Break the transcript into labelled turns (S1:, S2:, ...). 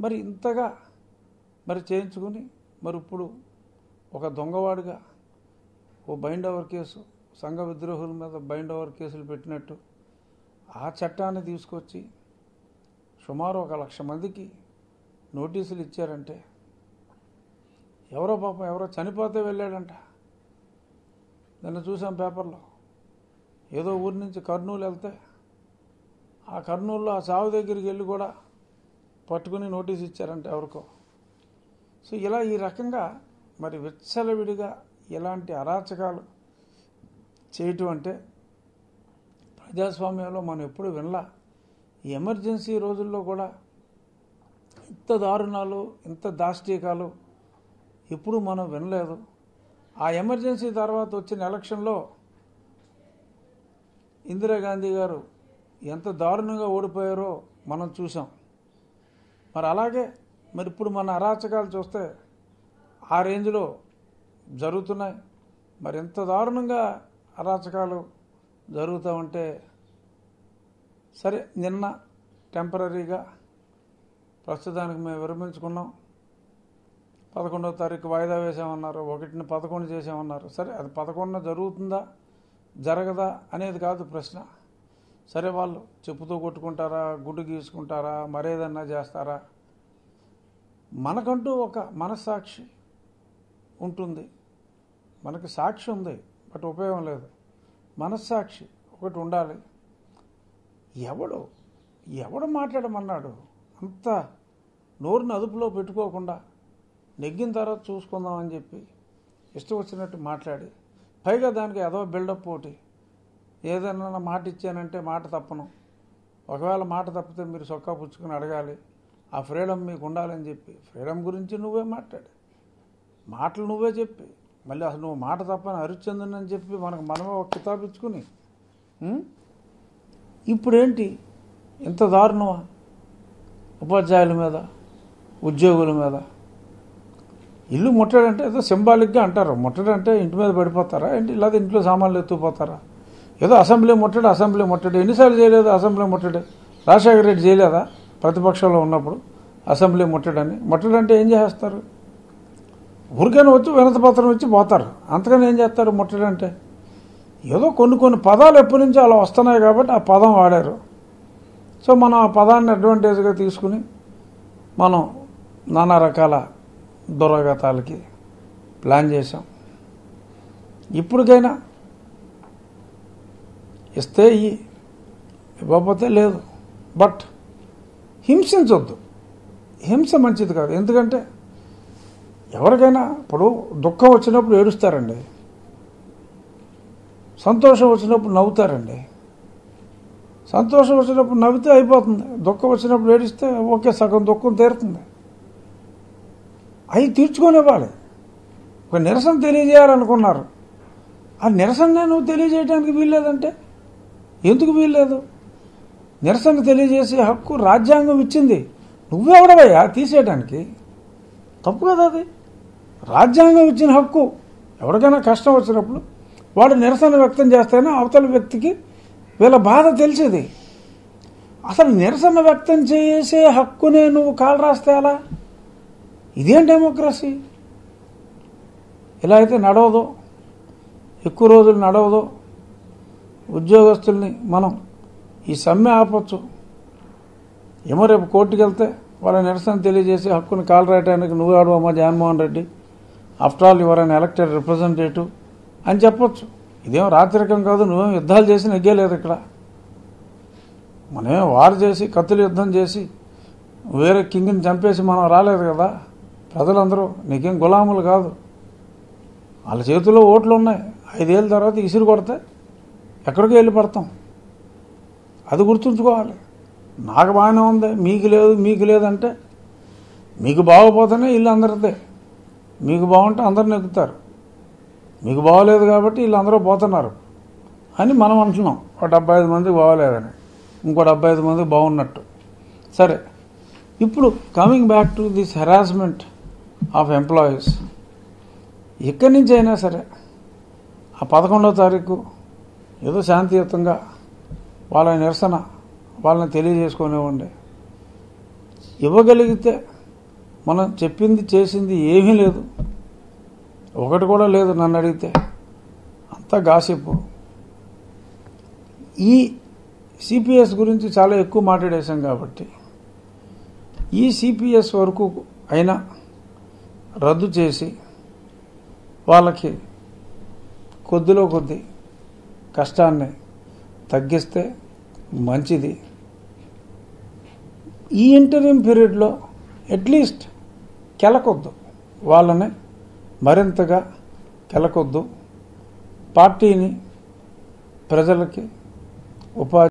S1: మరి ఇంతగా మరి చేయించుకుని మరి ఇప్పుడు ఒక దొంగవాడిగా ఓ బైండ్ ఓవర్ కేసు సంఘ విద్రోహుల మీద బైండ్ ఓవర్ కేసులు పెట్టినట్టు ఆ చట్టాన్ని తీసుకొచ్చి సుమారు ఒక లక్ష మందికి నోటీసులు ఇచ్చారంటే ఎవరో పాపం ఎవరో చనిపోతే వెళ్ళాడంట నిన్న చూసాం పేపర్లో ఏదో ఊరి నుంచి కర్నూలు వెళ్తే ఆ కర్నూలులో ఆ సావు దగ్గరికి వెళ్ళి కూడా పట్టుకుని నోటీస్ ఇచ్చారంట ఎవరికో సో ఇలా ఈ రకంగా మరి విచ్చలవిడిగా ఇలాంటి అరాచకాలు చేయటం అంటే ప్రజాస్వామ్యంలో మనం ఎప్పుడు వినలా ఈ ఎమర్జెన్సీ రోజుల్లో కూడా ఇంత దారుణాలు ఇంత దాష్టీకాలు ఎప్పుడు మనం వినలేదు ఆ ఎమర్జెన్సీ తర్వాత వచ్చిన ఎలక్షన్లో ఇందిరాగాంధీ గారు ఎంత దారుణంగా ఓడిపోయారో మనం చూసాం మరి అలాగే మరి ఇప్పుడు మన అరాచకాలు చూస్తే ఆ రేంజ్లో జరుగుతున్నాయి మరి ఎంత దారుణంగా అరాచకాలు జరుగుతూ ఉంటే సరే నిన్న టెంపరీగా ప్రస్తుతానికి మేము విరమించుకున్నాం పదకొండవ తారీఖు వాయిదా వేసామన్నారు ఒకటిని పదకొండు చేసామన్నారు సరే అది పదకొండున జరుగుతుందా జరగదా అనేది కాదు ప్రశ్న సరే వాళ్ళు చెప్పుతూ కొట్టుకుంటారా గుడ్డు గీసుకుంటారా మరేదన్నా చేస్తారా మనకంటూ ఒక మనస్సాక్షి ఉంటుంది మనకి సాక్షి ఉంది బట్ ఉపయోగం లేదు మనస్సాక్షి ఒకటి ఉండాలి ఎవడు ఎవడు మాట్లాడమన్నాడు అంత నోరుని అదుపులో పెట్టుకోకుండా నెగ్గిన తర్వాత చూసుకుందామని చెప్పి ఇష్టం వచ్చినట్టు మాట్లాడి పైగా దానికి ఏదో బిల్డప్ ఒకటి ఏదైనా మాట ఇచ్చానంటే మాట తప్పను ఒకవేళ మాట తప్పితే మీరు సొక్కా పుచ్చుకుని అడగాలి ఆ ఫ్రీడమ్ మీకు ఉండాలని చెప్పి ఫ్రీడమ్ గురించి నువ్వే మాట్లాడు మాటలు నువ్వే చెప్పి మళ్ళీ అసలు నువ్వు మాట తప్పని హరిశ్చంద్రుని అని చెప్పి మనకు మనమే ఒక కితాబ్ ఇచ్చుకుని ఉం? ఇప్పుడేంటి ఇంత దారుణమా ఉపాధ్యాయుల మీద ఉద్యోగుల మీద ఇల్లు ముట్టడంటే ఏదో సింబాలిక్గా అంటారు ముట్టడంటే ఇంటి మీద పడిపోతారా ఏంటి లేదా ఇంట్లో సామాన్లు ఎత్తుకుపోతారా ఏదో అసెంబ్లీ ముట్టడు అసెంబ్లీ ముట్టడు ఎన్నిసార్లు చేయలేదు అసెంబ్లీ ముట్టడు రాజశేఖర రెడ్డి చేయలేదా ప్రతిపక్షంలో ఉన్నప్పుడు అసెంబ్లీ ముట్టడని ముట్టడంటే ఏం చేస్తారు ఊరికైనా వచ్చి వినతి పత్రం ఇచ్చి పోతారు అంతకని ఏం చేస్తారు ముట్టడంటే ఏదో కొన్ని కొన్ని పదాలు ఎప్పటి నుంచో అలా వస్తున్నాయి కాబట్టి ఆ పదం వాడారు సో మనం ఆ పదాన్ని అడ్వాంటేజ్గా తీసుకుని మనం నానా రకాల దురాఘాతాలకి ప్లాన్ చేశాం ఇప్పటికైనా ఇస్తే ఇయ్యి ఇవ్వకపోతే లేదు బట్ హింసించొద్దు హింస మంచిది కాదు ఎందుకంటే ఎవరికైనా ఇప్పుడు దుఃఖం వచ్చినప్పుడు ఏడుస్తారండి సంతోషం వచ్చినప్పుడు నవ్వుతారండి సంతోషం వచ్చినప్పుడు నవ్వితే అయిపోతుంది దుఃఖం వచ్చినప్పుడు ఏడిస్తే ఓకే సగం దుఃఖం తీరుతుంది అవి తీర్చుకునేవాళ్ళు ఒక నిరసన తెలియజేయాలనుకున్నారు ఆ నిరసన నువ్వు తెలియజేయడానికి వీల్లేదంటే ఎందుకు వీల్లేదు నిరసన తెలియజేసే హక్కు రాజ్యాంగం ఇచ్చింది నువ్వెవడవయ్యా తీసేయడానికి తప్పు కదా అది రాజ్యాంగం ఇచ్చిన హక్కు ఎవరికైనా కష్టం వచ్చినప్పుడు వాడు నిరసన వ్యక్తం చేస్తేనే అవతల వ్యక్తికి వీళ్ళ బాధ తెలిసేది అసలు నిరసన వ్యక్తం చేసే హక్కునే నువ్వు కాలు రాస్తే ఎలా ఇదేం డెమోక్రసీ ఇలా అయితే నడవదు ఎక్కువ రోజులు నడవదు ఉద్యోగస్తుల్ని మనం ఈ సమ్మె ఆపచ్చు ఏమో రేపు కోర్టుకి వెళ్తే వాళ్ళ నిరసన తెలియజేసి హక్కుని కాలు రాయడానికి నువ్వు ఆడవమ్మా Jaganmohan Reddy after all your unelected representative అని చెప్పొచ్చు ఇదేం రాత్రికం కాదు నువ్వేం యుద్ధాలు చేసి నెగ్గేలేదు ఇక్కడ మనమేం వారు చేసి కత్తులు యుద్ధం చేసి వేరే కింగ్ని చంపేసి మనం రాలేదు కదా ప్రజలందరూ నీకేం గులాములు కాదు వాళ్ళ చేతిలో ఓట్లు ఉన్నాయి ఐదేళ్ళ తర్వాత ఇసురు కొడితే ఎక్కడికి వెళ్ళి పడతాం అది గుర్తుంచుకోవాలి నాకు బాగానే ఉంది మీకు లేదు మీకు లేదంటే మీకు బాగోపోతేనే ఇల్లు అందరిదే మీకు బాగుంటే అందరు నెగ్గుతారు మీకు బాగోలేదు కాబట్టి వీళ్ళందరూ పోతున్నారు అని మనం అంటున్నాం ఒక డెబ్బై ఐదు మంది బాగోలేదని ఇంకో డెబ్బై ఐదు మంది బాగున్నట్టు సరే ఇప్పుడు coming back to this harassment of employees ఎక్కడి నుంచి అయినా సరే ఆ పదకొండవ తారీఖు ఏదో శాంతియుతంగా వాళ్ళ నిరసన వాళ్ళని తెలియజేసుకునేవ్వండి ఇవ్వగలిగితే మనం చెప్పింది చేసింది ఏమీ లేదు ఒకటి కూడా లేదు నన్ను అడిగితే అంతా గాసిప్పు ఈ సిపిఎస్ గురించి చాలా ఎక్కువ మాట్లాడేశాం కాబట్టి ఈ సిపిఎస్ వరకు అయినా రద్దు చేసి వాళ్ళకి కొద్దిలో కొద్ది కష్టాన్ని తగ్గిస్తే మంచిది ఈ ఇంటర్వ్యూ పీరియడ్లో అట్లీస్ట్ కెలకొద్దు వాళ్ళని మరింతగా కెలకొద్దు పార్టీని ప్రజలకి ఉపాధి